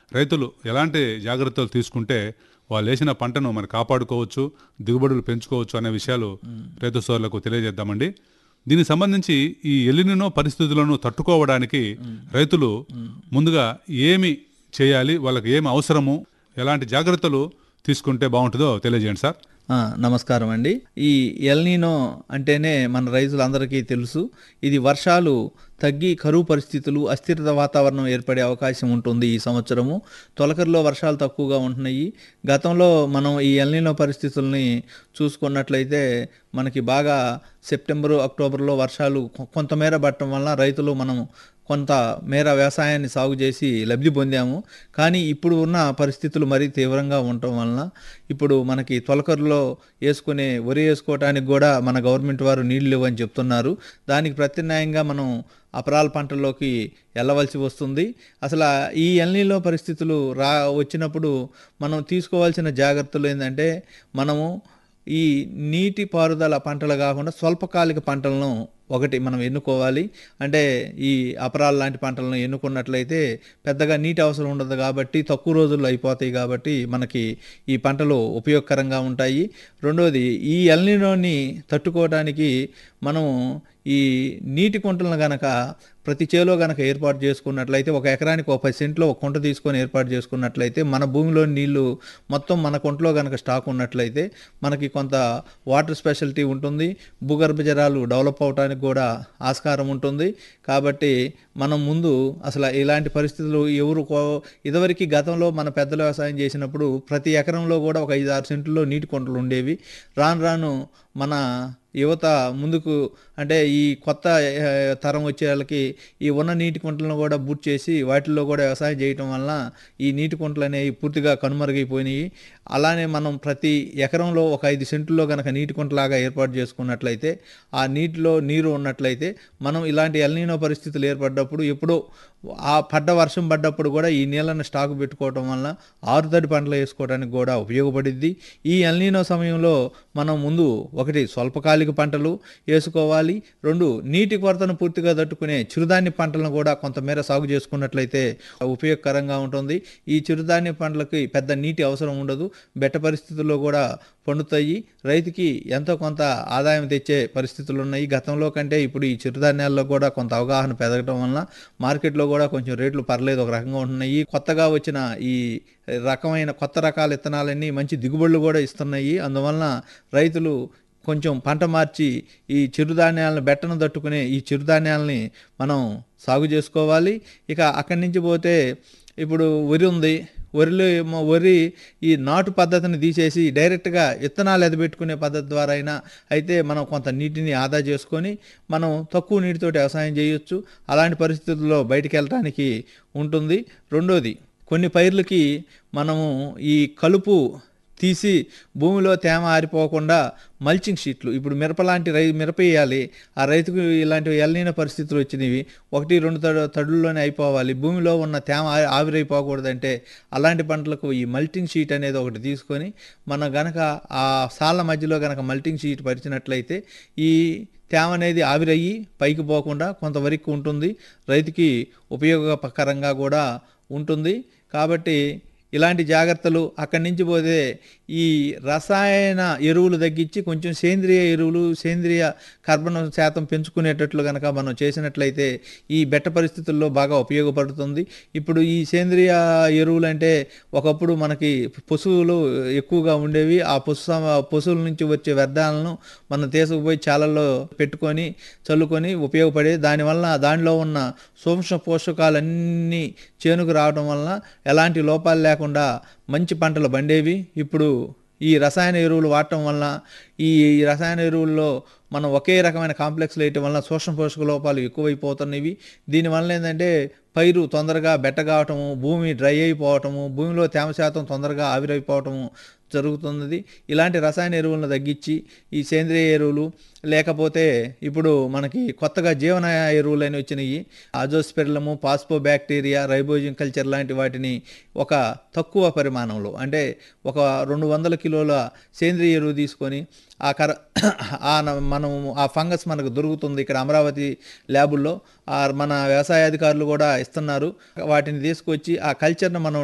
రైతులు ఎలాంటి జాగ్రత్తలు తీసుకుంటే వాళ్ళు వేసిన పంటను మనం కాపాడుకోవచ్చు దిగుబడులు పెంచుకోవచ్చు అనే విషయాలు రైతు సోదరులకు తెలియజేద్దామండి దీనికి సంబంధించి ఈ ఎలినినో పరిస్థితులను తట్టుకోవడానికి రైతులు ముందుగా ఏమి చేయాలి వాళ్ళకి ఏమి అవసరము ఎలాంటి జాగ్రత్తలు తీసుకుంటే బాగుంటుందో తెలియజేయండి సార్ ఆ, నమస్కారం అండి ఈ ఎల్నీనో అంటేనే మన రైతులందరికీ తెలుసు ఇది వర్షాలు తగ్గి కరువు పరిస్థితులు అస్థిరత వాతావరణం ఏర్పడే అవకాశం ఉంటుంది ఈ సంవత్సరము తొలకరిలో వర్షాలు తక్కువగా ఉంటున్నాయి గతంలో మనం ఈ ఎల్నీనో పరిస్థితుల్ని చూసుకున్నట్లయితే మనకి బాగా సెప్టెంబరు అక్టోబర్లో వర్షాలు కొ- కొంతమేర పడటం వలన రైతులు మనం కొంత మేర వ్యవసాయాన్ని సాగు చేసి లబ్ధి పొందాము కానీ ఇప్పుడు ఉన్న పరిస్థితులు మరీ తీవ్రంగా ఉండటం వలన ఇప్పుడు మనకి తొలకరులో వేసుకునే వరి వేసుకోవడానికి కూడా మన గవర్నమెంట్ వారు నీళ్లు ఇవ్వని చెప్తున్నారు దానికి ప్రత్యామ్నాయంగా మనం అపరాల పంటల్లోకి వెళ్ళవలసి వస్తుంది అసలు ఈ ఎల్నీలో పరిస్థితులు రా వచ్చినప్పుడు మనం తీసుకోవాల్సిన జాగ్రత్తలు ఏంటంటే మనము ఈ నీటి పారుదల పంటలు కాకుండా స్వల్పకాలిక పంటలను ఒకటి మనం ఎన్నుకోవాలి అంటే ఈ అపరాలు లాంటి పంటలను ఎన్నుకున్నట్లయితే పెద్దగా నీటి అవసరం ఉండదు కాబట్టి తక్కువ రోజుల్లో అయిపోతాయి కాబట్టి మనకి ఈ పంటలు ఉపయోగకరంగా ఉంటాయి రెండోది ఈ ఎల్నినోని తట్టుకోవడానికి మనం ఈ నీటి కుంటలను గనక ప్రతి చేలో గనక ఏర్పాటు చేసుకున్నట్లయితే ఒక ఎకరానికి ఒక పది సెంట్లో ఒక కుంట తీసుకొని ఏర్పాటు చేసుకున్నట్లయితే మన భూమిలో నీళ్లు మొత్తం మన కుంటలో గనక స్టాక్ ఉన్నట్లయితే మనకి కొంత వాటర్ స్పెషాలిటీ ఉంటుంది భూగర్భ జలాలు డెవలప్ అవడానికి కూడా ఆస్కారం ఉంటుంది కాబట్టి మనం ముందు అసలు ఇలాంటి పరిస్థితులు ఎవరు కో- ఇదివరకు గతంలో మన పెద్దలు వ్యవసాయం చేసినప్పుడు ప్రతి ఎకరంలో కూడా ఒక ఐదు ఆరు సెంట్లో నీటి కుంటలు ఉండేవి రాను రాను మన యువత ముందుకు అంటే ఈ కొత్త ఆ, తరం వచ్చే వాళ్ళకి ఈ ఉన్న నీటి కుంటలను కూడా బూట్ చేసి వాటిల్లో కూడా వ్యవసాయం చేయటం వలన ఈ నీటి కుంటలు అనేవి పూర్తిగా కనుమరుగైపోయినాయి అలానే మనం ప్రతి ఎకరంలో ఒక ఐదు సెంటుల్లో కనుక నీటి కుంటలాగా ఏర్పాటు చేసుకున్నట్లయితే ఆ నీటిలో నీరు ఉన్నట్లయితే మనం ఇలాంటి ఎల్నీనో పరిస్థితులు ఏర్పడ్డప్పుడు ఎప్పుడో ఆ పడ్డ వర్షం పడ్డప్పుడు కూడా ఈ నీళ్ళను స్టాక్ పెట్టుకోవటం వలన ఆరుతడి పంటలు వేసుకోవడానికి కూడా ఉపయోగపడిద్ది ఈ ఎల్నీనో సమయంలో మనం ముందు ఒకటి స్వల్పకాలిక పంటలు వేసుకోవాలి రెండు నీటి కొరతను పూర్తిగా తట్టుకునే చిరుధాన్య పంటలను కూడా కొంతమేర సాగు చేసుకున్నట్లయితే ఉపయోగకరంగా ఉంటుంది ఈ చిరుధాన్య పంటలకి పెద్ద నీటి అవసరం ఉండదు బెట్ట పరిస్థితుల్లో కూడా పండుతాయి రైతుకి ఎంతో కొంత ఆదాయం తెచ్చే పరిస్థితులు ఉన్నాయి గతంలో కంటే ఇప్పుడు ఈ చిరుధాన్యాల్లో కూడా కొంత అవగాహన పెరగడం వలన మార్కెట్లో కూడా కొంచెం రేట్లు పర్లేదు ఒక రకంగా ఉంటున్నాయి కొత్తగా వచ్చిన ఈ రకమైన కొత్త రకాల విత్తనాలన్నీ మంచి దిగుబడులు కూడా ఇస్తున్నాయి అందువలన రైతులు కొంచెం పంట మార్చి ఈ చిరుధాన్యాలను బెట్టను తట్టుకునే ఈ చిరుధాన్యాలని మనం సాగు చేసుకోవాలి ఇక అక్కడి నుంచి పోతే ఇప్పుడు వరి ఉంది వరిలో ఏమో వరి ఈ నాటు పద్ధతిని తీసేసి డైరెక్ట్గా విత్తనాలు ఎదబెట్టుకునే పద్ధతి ద్వారా అయినా అయితే మనం కొంత నీటిని ఆదా చేసుకొని మనం తక్కువ నీటితోటి వ్యవసాయం చేయొచ్చు అలాంటి పరిస్థితుల్లో బయటికి వెళ్ళటానికి ఉంటుంది రెండోది కొన్ని పైర్లకి మనము ఈ కలుపు తీసి భూమిలో తేమ ఆరిపోకుండా మల్చింగ్ షీట్లు ఇప్పుడు మిరప లాంటి రై మిరప వేయాలి ఆ రైతుకు ఇలాంటి ఎల్లైన పరిస్థితులు వచ్చినవి ఒకటి రెండు తడు తడుల్లోనే అయిపోవాలి భూమిలో ఉన్న తేమ ఆ- ఆవిరైపోకూడదంటే అలాంటి పంటలకు ఈ మల్టింగ్ షీట్ అనేది ఒకటి తీసుకొని మనం గనక ఆ సాళ్ళ మధ్యలో గనక మల్టింగ్ షీట్ పరిచినట్లయితే ఈ తేమ అనేది ఆవిరయ్యి పైకి పోకుండా కొంతవరకు ఉంటుంది రైతుకి ఉపయోగకరంగా కూడా ఉంటుంది కాబట్టి ఇలాంటి జాగ్రత్తలు అక్కడి నుంచి పోతే ఈ రసాయన ఎరువులు తగ్గించి కొంచెం సేంద్రియ ఎరువులు సేంద్రియ కర్బన శాతం పెంచుకునేటట్లు కనుక మనం చేసినట్లయితే ఈ బెట్ట పరిస్థితుల్లో బాగా ఉపయోగపడుతుంది ఇప్పుడు ఈ సేంద్రియ ఎరువులు అంటే ఒకప్పుడు మనకి పశువులు ఎక్కువగా ఉండేవి ఆ పశు సమ- పశువుల నుంచి వచ్చే వ్యర్థాలను మనం తీసుకుపోయి చాలల్లో పెట్టుకొని చల్లుకొని ఉపయోగపడే దానివల్ల దానిలో ఉన్న సూక్ష్మ పోషకాలన్నీ చేనుకు రావడం వలన ఎలాంటి లోపాలు లేకుండా మంచి పంటలు పండేవి ఇప్పుడు ఈ రసాయన ఎరువులు వాడటం వలన ఈ రసాయన ఎరువుల్లో మనం ఒకే రకమైన కాంప్లెక్స్ వేయటం వలన సూక్ష్మ పోషక లోపాలు ఎక్కువైపోతున్నవి దీనివల్ల ఏంటంటే పైరు తొందరగా బెట్ట కావటము భూమి డ్రై అయిపోవటము భూమిలో తేమ శాతం తొందరగా ఆవిరైపోవటము జరుగుతున్నది ఇలాంటి రసాయన ఎరువులను తగ్గించి ఈ సేంద్రియ ఎరువులు లేకపోతే ఇప్పుడు మనకి కొత్తగా జీవన ఎరువులు అని వచ్చినాయి azospirillum phosphobacteria rhizobium culture లాంటి వాటిని ఒక తక్కువ పరిమాణంలో అంటే ఒక రెండు వందల కిలోల సేంద్రియ ఎరువు తీసుకొని ఆ కర ఆ న- మనం ఆ ఫంగస్ మనకు దొరుకుతుంది ఇక్కడ అమరావతి ల్యాబుల్లో ఆ మన వ్యవసాయ అధికారులు కూడా ఇస్తున్నారు వాటిని తీసుకొచ్చి ఆ కల్చర్ను మనం